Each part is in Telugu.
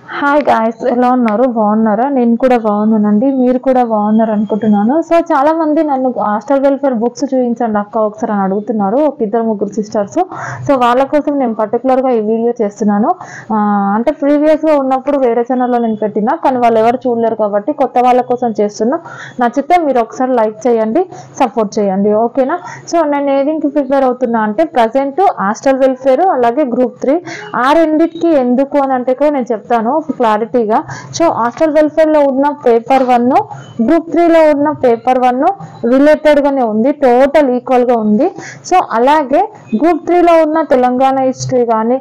హాయ్ గాయస్ ఎలా ఉన్నారు బాగున్నారా నేను కూడా బాగున్నానండి మీరు కూడా బాగున్నారు అనుకుంటున్నాను సో చాలా మంది నన్ను హాస్టల్ వెల్ఫేర్ బుక్స్ చూపించండి అక్క ఒకసారి అని అడుగుతున్నారు ఒక ఇద్దరు ముగ్గురు సిస్టర్స్ సో వాళ్ళ కోసం నేను పర్టికులర్గా ఈ వీడియో చేస్తున్నాను ఆ, అంటే ప్రీవియస్గా ఉన్నప్పుడు వేరే ఛానల్లో నేను పెట్టినా కానీ వాళ్ళు ఎవరు చూడలేరు కాబట్టి కొత్త వాళ్ళ కోసం చేస్తున్నా నచ్చితే మీరు ఒకసారి లైక్ చేయండి సపోర్ట్ చేయండి ఓకేనా సో నేను ఏదింకి ప్రిపేర్ అవుతున్నా అంటే ప్రజెంట్ హాస్టల్ వెల్ఫేర్ అలాగే గ్రూప్ త్రీ ఆ రెండింటికి ఎందుకు అని అంటే కూడా నేను చెప్తాను క్లారిటీగా సో హాస్టల్ వెల్ఫేర్లో ఉన్న పేపర్ వన్ గ్రూప్ త్రీలో ఉన్న పేపర్ వన్ రిలేటెడ్గానే ఉంది టోటల్ ఈక్వల్గా ఉంది సో అలాగే గ్రూప్ త్రీలో ఉన్న తెలంగాణ హిస్టరీ కానీ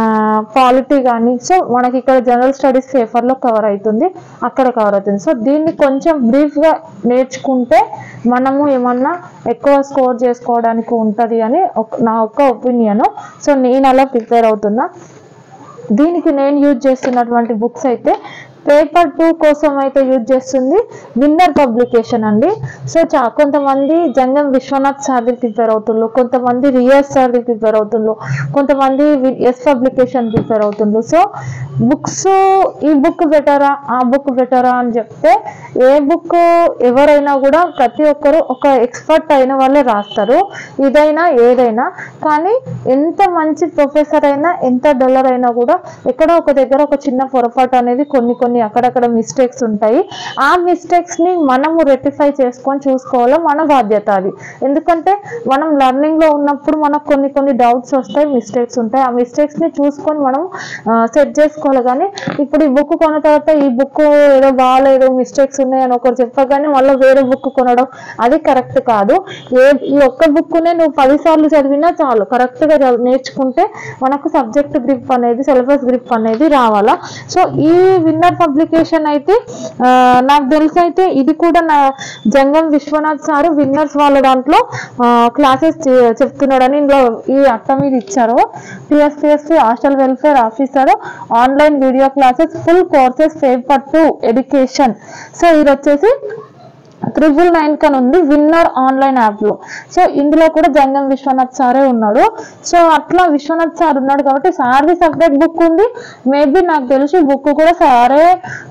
పాలిటీ కానీ సో మనకి ఇక్కడ జనరల్ స్టడీస్ పేపర్లో కవర్ అవుతుంది అక్కడ కవర్ అవుతుంది సో దీన్ని కొంచెం బ్రీఫ్గా నేర్చుకుంటే మనము ఏమన్నా ఎక్కువ స్కోర్ చేసుకోవడానికి ఉంటుంది అని ఒక- నా ఒక్క ఒపీనియన్ సో నేను అలా ప్రిపేర్ అవుతున్నా దీనికి నేను యూజ్ చేస్తున్నటువంటి బుక్స్ అయితే పేపర్ టూ కోసం అయితే యూజ్ చేస్తుంది విన్నర్ పబ్లికేషన్ అండి సో చా కొంతమంది జంగం విశ్వనాథ్ సార్ది ప్రిపేర్ అవుతుండ్రు కొంతమంది రియాజ్ సార్ది ప్రిపేర్ అవుతుండ్రు కొంతమంది ఎస్ పబ్లికేషన్ ప్రిపేర్ అవుతుండ్రు సో బుక్స్ ఈ బుక్ బెటరా ఆ బుక్ బెటరా అని చెప్తే ఏ బుక్ ఎవరైనా కూడా ప్రతి ఒక్కరు ఒక ఎక్స్పర్ట్ అయిన వాళ్ళే రాస్తారు ఇదైనా ఏదైనా కానీ ఎంత మంచి ప్రొఫెసర్ అయినా ఎంత డల్లర్ అయినా కూడా ఎక్కడో ఒక దగ్గర ఒక చిన్న పొరపాటు అనేది కొన్ని కొన్ని అక్కడక్కడ మిస్టేక్స్ ఉంటాయి ఆ మిస్టేక్స్ ని మనము రెక్టిఫై చేసుకొని చూసుకోవాలి మన బాధ్యత అది ఎందుకంటే మనం లెర్నింగ్ లో ఉన్నప్పుడు మనకు కొన్ని కొన్ని డౌట్స్ వస్తాయి మిస్టేక్స్ ఉంటాయి ఆ మిస్టేక్స్ ని చూసుకొని మనం సెట్ చేసుకోవాలి కానీ ఇప్పుడు ఈ బుక్ కొన్న తర్వాత ఈ బుక్ ఏదో బాగాలేదు మిస్టేక్స్ ఉన్నాయి అని ఒకరు చెప్పగానే మళ్ళీ వేరే బుక్ కొనడం అది కరెక్ట్ కాదు ఏ ఈ ఒక్క బుక్నే నువ్వు పదిసార్లు చదివినా చాలు కరెక్ట్గా నేర్చుకుంటే మనకు సబ్జెక్ట్ గ్రిప్ అనేది సిలబస్ గ్రిప్ అనేది రావాలా సో ఈ విన్నర్ పబ్లికేషన్ అయితే ఆ, నాకు తెలిసి అయితే ఇది కూడా నా జంగం విశ్వనాథ్ సార్ విన్నర్స్ వాళ్ళ దాంట్లో క్లాసెస్ చెప్తున్నాడని ఇందులో ఈ అట్ట మీద ఇచ్చారు TSPSC hostel welfare officer online video classes full courses paper two education so ఇది వచ్చేసి త్రిబుల్ నైన్ కన్ ఉంది విన్నర్ ఆన్లైన్ యాప్ లో సో ఇందులో కూడా జంగం విశ్వనాథ్ సారే ఉన్నాడు సో అట్లా విశ్వనాథ్ సార్ ఉన్నాడు కాబట్టి సార్ది సపరేట్ బుక్ ఉంది మేబీ నాకు తెలిసి బుక్ కూడా సారే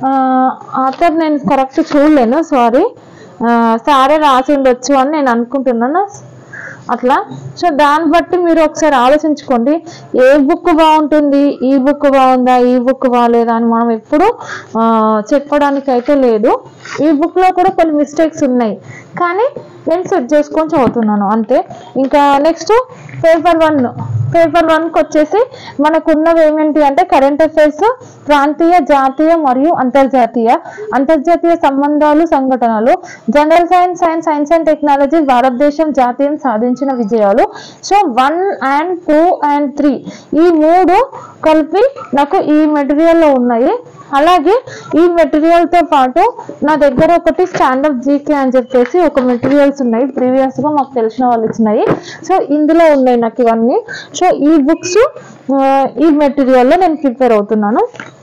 ఆథర్ నేను కరెక్ట్ చూడలేను సారీ సారే రాసి ఉండొచ్చు అని నేను అనుకుంటున్నాను అట్లా సో దాన్ని బట్టి మీరు ఒకసారి ఆలోచించుకోండి ఏ బుక్ బాగుంటుంది ఈ బుక్ బాగుందా ఈ బుక్ బాగాలేదా అని మనం ఎప్పుడు ఆ, చెప్పడానికి అయితే లేదు ఈ బుక్లో కూడా కొన్ని మిస్టేక్స్ ఉన్నాయి కానీ నేను సెట్ చేసుకొని చదువుతున్నాను అంతే ఇంకా నెక్స్ట్ పేపర్ వన్ పేపర్ వన్కి వచ్చేసి మనకున్నవి ఏమేంటి అంటే కరెంట్ అఫైర్స్ ప్రాంతీయ జాతీయ మరియు అంతర్జాతీయ అంతర్జాతీయ సంబంధాలు సంఘటనలు general science and science and technology భారతదేశం జాతీయం సాధించిన విజయాలు so one and two and three ఈ మూడు కలిపి నాకు ఈ మెటీరియల్లో ఉన్నాయి అలాగే ఈ మెటీరియల్ తో పాటు నా దగ్గర ఒకటి స్టాండప్ జీకే అని చెప్పేసి ఒక మెటీరియల్స్ ఉన్నాయి ప్రీవియస్ గా మాకు తెలిసిన వాళ్ళు ఇచ్చినాయి సో ఇందులో ఉన్నాయి నాకు ఇవన్నీ సో ఈ బుక్స్ ఈ మెటీరియల్లో నేను ప్రిపేర్ అవుతున్నాను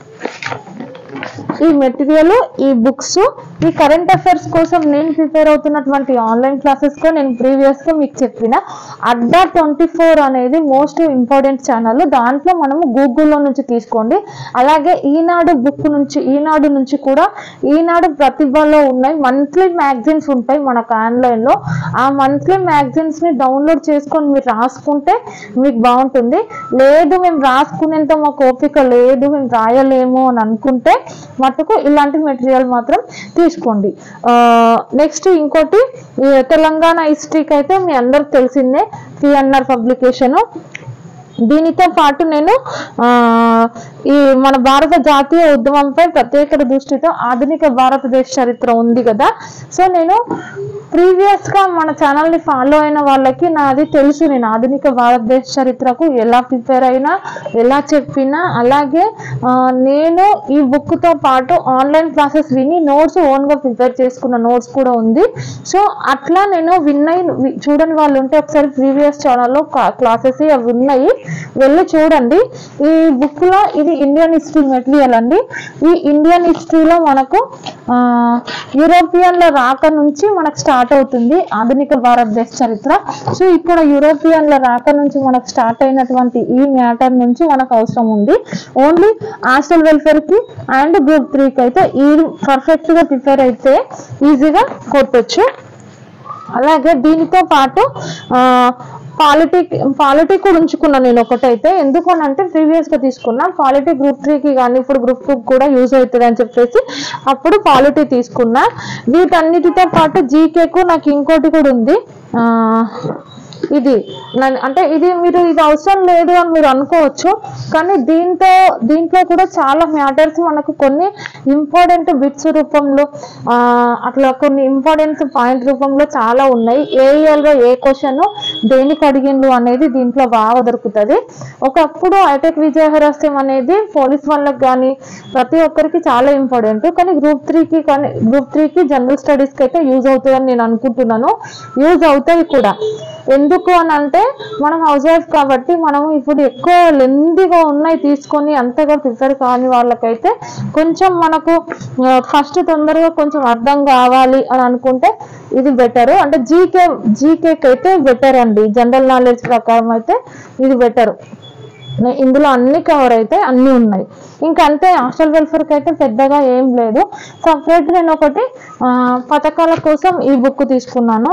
ఈ మెటీరియల్ ఈ బుక్స్ ఈ కరెంట్ అఫైర్స్ కోసం నేను ప్రిపేర్ అవుతున్నటువంటి ఆన్లైన్ క్లాసెస్ కూడా నేను ప్రీవియస్ గా మీకు చెప్పిన అడ్డా ట్వంటీ ఫోర్ అనేది మోస్ట్ ఇంపార్టెంట్ ఛానల్ దాంట్లో మనము గూగుల్లో నుంచి తీసుకోండి అలాగే ఈనాడు బుక్ నుంచి ఈనాడు నుంచి కూడా ఈనాడు ప్రతిభలో ఉన్నాయి మంత్లీ మ్యాగజైన్స్ ఉంటాయి మనకు ఆన్లైన్ లో ఆ మంత్లీ మ్యాగజైన్స్ ని డౌన్లోడ్ చేసుకొని మీరు రాసుకుంటే మీకు బాగుంటుంది లేదు మేము రాసుకునేంత మాకు ఓపిక లేదు మేము రాయలేము అని అనుకుంటే మటుకు ఇలాంటి మెటీరియల్ మాత్రం తీసుకోండి నెక్స్ట్ ఇంకోటి ఈ తెలంగాణ హిస్టరీకి అయితే మీ అందరికి తెలిసిందే పిఎన్ఆర్ పబ్లికేషన్ దీనితో పాటు నేను ఆ, ఈ మన భారత జాతీయ ఉద్యమంపై ప్రత్యేక దృష్టితో ఆధునిక భారతదేశ చరిత్ర ఉంది కదా సో నేను ప్రీవియస్ గా మన ఛానల్ ని ఫాలో అయిన వాళ్ళకి నాది తెలుసు నేను ఆధునిక భారతదేశ చరిత్రకు ఎలా ప్రిపేర్ అయినా ఎలా చెప్పినా అలాగే ఆ, నేను ఈ బుక్ తో పాటు ఆన్లైన్ క్లాసెస్ విని నోట్స్ ఓన్ గా ప్రిపేర్ చేసుకున్న నోట్స్ కూడా ఉంది సో అట్లా నేను విన్ అయి వి- చూడని వాళ్ళు ఉంటే ఒకసారి ప్రీవియస్ ఛానల్లో క్లాసెస్ అవి ఉన్నాయి వెళ్ళి చూడండి ఈ బుక్ లో ఇది ఇండియన్ హిస్టరీ మెటీరియల్ అండి ఈ ఇండియన్ హిస్టరీలో మనకు ఆ, యూరోపియన్ల రాక నుంచి మనకు స్టార్ట్ అవుతుంది ఆధునిక భారతదేశ చరిత్ర సో ఇక్కడ యూరోపియన్ల రాక నుంచి మనకు స్టార్ట్ అయినటువంటి ఈ మ్యాటర్ నుంచి మనకు అవసరం ఉంది ఓన్లీ హాస్టల్ వెల్ఫేర్ కి అండ్ గ్రూప్ త్రీకి అయితే ఈ పర్ఫెక్ట్ గా ప్రిపేర్ అయితే ఈజీగా కొట్టొచ్చు అలాగే దీనితో పాటు పాలిటిక్ పాలిటిక్ కూడా ఉంచుకున్నా నేను ఒకటైతే ఎందుకు అని అంటే ప్రీవియస్ గా తీసుకున్నా పాలిటీ గ్రూప్ త్రీకి కానీ ఇప్పుడు గ్రూప్ టూ కూడా యూజ్ అవుతుంది అని చెప్పేసి అప్పుడు పాలిటీ తీసుకున్నా వీటన్నిటితో పాటు జీకేకు నాకు ఇంకోటి కూడా ఉంది ఆ, ఇది నన్ను- అంటే ఇది మీరు ఇది అవసరం లేదు అని మీరు అనుకోవచ్చు కానీ దీంతో దీంట్లో కూడా చాలా మ్యాటర్స్ మనకు కొన్ని ఇంపార్టెంట్ బిట్స్ రూపంలో ఆ, అట్లా కొన్ని ఇంపార్టెంట్ పాయింట్ రూపంలో చాలా ఉన్నాయి ఏ ఇయర్లో ఏ క్వశ్చన్ దేనికి అడిగిండ్రు అనేది దీంట్లో బాగా దొరుకుతుంది ఒకప్పుడు హైటెక్ విజయహరస్యం అనేది పోలీస్ వాళ్ళకి కానీ ప్రతి ఒక్కరికి చాలా ఇంపార్టెంట్ కానీ గ్రూప్ త్రీకి కానీ గ్రూప్ త్రీకి జనరల్ స్టడీస్కి అయితే యూజ్ అవుతుందని నేను అనుకుంటున్నాను యూజ్ అవుతుంది కూడా ఎందుకు అని అంటే మనం హౌస్ వైఫ్ కాబట్టి మనం ఇప్పుడు ఎక్కువ లెందీగా ఉన్నాయి తీసుకొని అంతగా ప్రిపేర్ కాని వాళ్ళకైతే కొంచెం మనకు ఫస్ట్ తొందరగా కొంచెం అర్థం కావాలి అని అనుకుంటే ఇది బెటర్ అంటే జీకే జీకేకి అయితే బెటర్ అండి జనరల్ నాలెడ్జ్ ప్రకారం అయితే ఇది బెటర్ నే- ఇందులో అన్ని కవర్ అయితే అన్ని ఉన్నాయి ఇంకా అంతే హాస్టల్ వెల్ఫేర్కి అయితే పెద్దగా ఏం లేదు సపరేట్ నేను ఒకటి ఆ, పథకాల కోసం ఈ బుక్ తీసుకున్నాను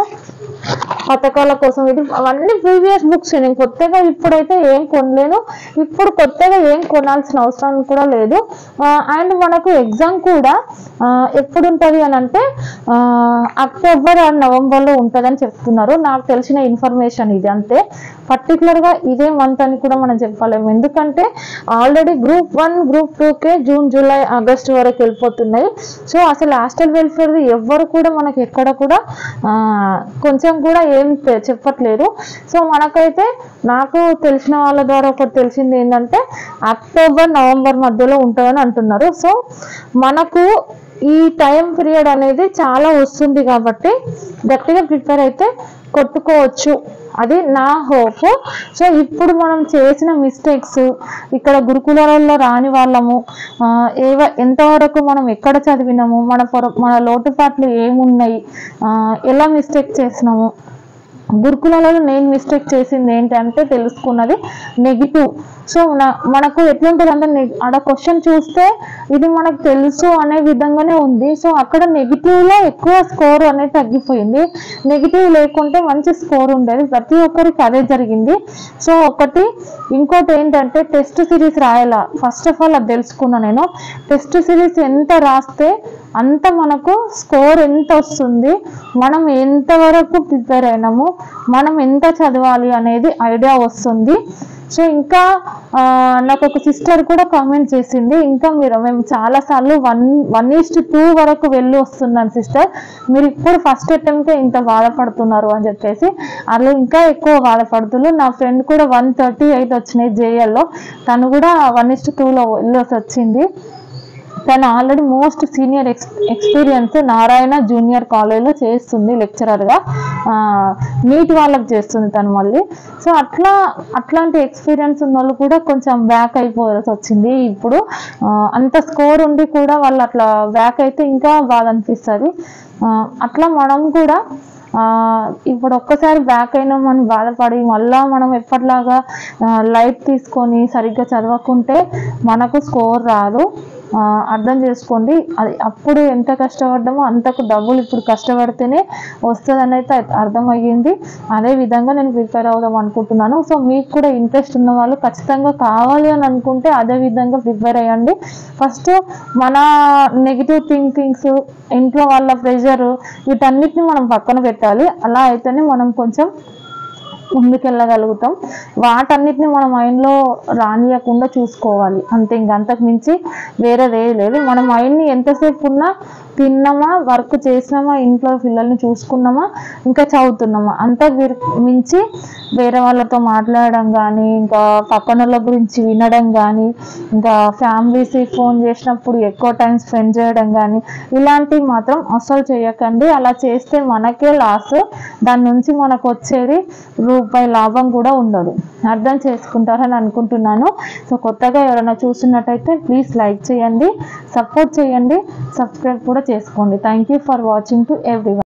పథకాల కోసం ఇది అవన్నీ ప్రీవియస్ బుక్స్ నేను కొత్తగా ఇప్పుడైతే ఏం కొనలేను ఇప్పుడు కొత్తగా ఏం కొనాల్సిన అవసరం కూడా లేదు అండ్ మనకు ఎగ్జామ్ కూడా ఆ, ఎప్పుడు ఉంటుంది అని అంటే ఆ, అక్టోబర్ అండ్ నవంబర్లో ఉంటుందని చెప్తున్నారు నాకు తెలిసిన ఇన్ఫర్మేషన్ ఇది అంతే పర్టికులర్గా ఇదే మంత్ అని కూడా మనం చెప్పలేము ఎందుకంటే ఆల్రెడీ గ్రూప్ వన్ గ్రూప్ టూకే జూన్ జూలై ఆగస్ట్ వరకు వెళ్ళిపోతున్నాయి సో అసలు హాస్టల్ వెల్ఫేర్ ఎవ్వరు కూడా మనకి ఎక్కడ కూడా ఆ, కొంచెం కూడా ఏం తె- చెప్పట్లేదు సో మనకైతే నాకు తెలిసిన వాళ్ళ ద్వారా ఒకటి తెలిసింది ఏంటంటే అక్టోబర్ నవంబర్ మధ్యలో ఉంటుందని అంటున్నారు సో మనకు ఈ టైం పీరియడ్ అనేది చాలా వస్తుంది కాబట్టి గట్టిగా ప్రిపేర్ అయితే కొట్టుకోవచ్చు అది నా హోప్ సో ఇప్పుడు మనం చేసిన మిస్టేక్స్ ఇక్కడ గురుకులాలలో రాని వాళ్ళము ఆ, ఏవ ఎంతవరకు మనం ఎక్కడ చదివినాము మన పొర మన లోటుపాట్లు ఏమున్నాయి ఆ, ఎలా మిస్టేక్ చేసినాము గురుకులాలలో నేను మిస్టేక్ చేసింది ఏంటంటే తెలుసుకున్నది నెగిటివ్ సో నా- మనకు ఎట్లుంటుంది అంటే నెగ్- ఆడ క్వశ్చన్ చూస్తే ఇది మనకు తెలుసు అనే విధంగానే ఉంది సో అక్కడ నెగిటివ్ లో ఎక్కువ స్కోర్ అనేది తగ్గిపోయింది నెగిటివ్ లేకుంటే మంచి స్కోర్ ఉండేది ప్రతి ఒక్కరికి అదే జరిగింది సో ఒకటి ఇంకోటి ఏంటంటే టెస్ట్ సిరీస్ రాయాల ఫస్ట్ ఆఫ్ ఆల్ అది తెలుసుకున్నా నేను టెస్ట్ సిరీస్ ఎంత రాస్తే అంత మనకు స్కోర్ ఎంత వస్తుంది మనం ఎంతవరకు ప్రిపేర్ అయినాము మనం ఎంత చదవాలి అనేది ఐడియా వస్తుంది సో ఇంకా ఆ, నాకు ఒక సిస్టర్ కూడా కామెంట్ చేసింది ఇంకా మీరు మేము చాలా సార్లు వన్ వన్ ఈస్ట్ టూ వరకు వెళ్ళి వస్తున్నాను సిస్టర్ మీరు ఇప్పుడు ఫస్ట్ అటెంప్ట్ ఇంత బాధపడుతున్నారు అని చెప్పేసి అలా ఇంకా ఎక్కువ బాధపడుతున్నారు నా ఫ్రెండ్ కూడా వన్ థర్టీ ఎయిట్ వచ్చినాయి జేఎల్లో తను కూడా వన్ ఈస్ట్ టూలో వెళ్ళి వచ్చింది తను already most senior ex experience Narayana junior కాలేజ్లో చేస్తుంది లెక్చరర్గా నీట్ వాళ్ళకి చేస్తుంది తను మళ్ళీ సో అట్లా అట్లాంటి ఎక్స్పీరియన్స్ ఉన్న వాళ్ళు కూడా కొంచెం బ్యాక్ అయిపోవాల్సి వచ్చింది ఇప్పుడు ఆ, అంత స్కోర్ ఉండి కూడా వాళ్ళు అట్లా బ్యాక్ అయితే ఇంకా బాధ అనిపిస్తుంది అట్లా మనం కూడా ఆ, ఇప్పుడు ఒక్కసారి బ్యాక్ అయినామని బాధపడి మళ్ళా మనం ఎప్పటిలాగా లైట్ తీసుకొని సరిగ్గా చదవకుంటే మనకు స్కోర్ రాదు ఆ, అర్థం చేసుకోండి అది అప్పుడు ఎంత కష్టపడ్డామో అంతకు డబ్బులు ఇప్పుడు కష్టపడితేనే వస్తుందని అయితే అర్థమయ్యింది అదే విధంగా నేను ప్రిపేర్ అవుదాం అనుకుంటున్నాను సో మీకు కూడా ఇంట్రెస్ట్ ఉన్న వాళ్ళు ఖచ్చితంగా కావాలి అని అనుకుంటే అదే విధంగా ప్రిపేర్ అయ్యండి ఫస్ట్ మన నెగిటివ్ థింకింగ్స్ ఇంట్లో వాళ్ళ ప్రెషర్ వీటన్నిటిని మనం పక్కన పెట్టాలి అలా అయితేనే మనం కొంచెం ముందుకెళ్ళగలుగుతాం వాటన్నిటిని మన మైండ్లో రానియకుండా చూసుకోవాలి అంతే ఇంక అంతకు మించి వేరేది ఏది లేదు మన మైండ్ని ఎంతసేపు ఉన్నా తిన్నామా వర్క్ చేసినామా ఇంట్లో పిల్లల్ని చూసుకున్నామా ఇంకా చదువుతున్నామా అంత వీర్- మించి వేరే వాళ్ళతో మాట్లాడడం కానీ ఇంకా పక్కన వాళ్ళ గురించి వినడం కానీ ఇంకా ఫ్యామిలీస్ ఫోన్ చేసినప్పుడు ఎక్కువ టైం స్పెండ్ చేయడం కానీ ఇలాంటివి మాత్రం అస్సలు చేయకండి అలా చేస్తే మనకే లాస్ దాని నుంచి మనకు వచ్చేది రూ- రూపాయి లాభం కూడా ఉండదు అర్థం చేసుకుంటారని అనుకుంటున్నాను సో కొత్తగా ఎవరైనా చూస్తున్నట్టయితే ప్లీజ్ లైక్ చేయండి సపోర్ట్ చేయండి సబ్స్క్రైబ్ కూడా చేసుకోండి thank you for watching to every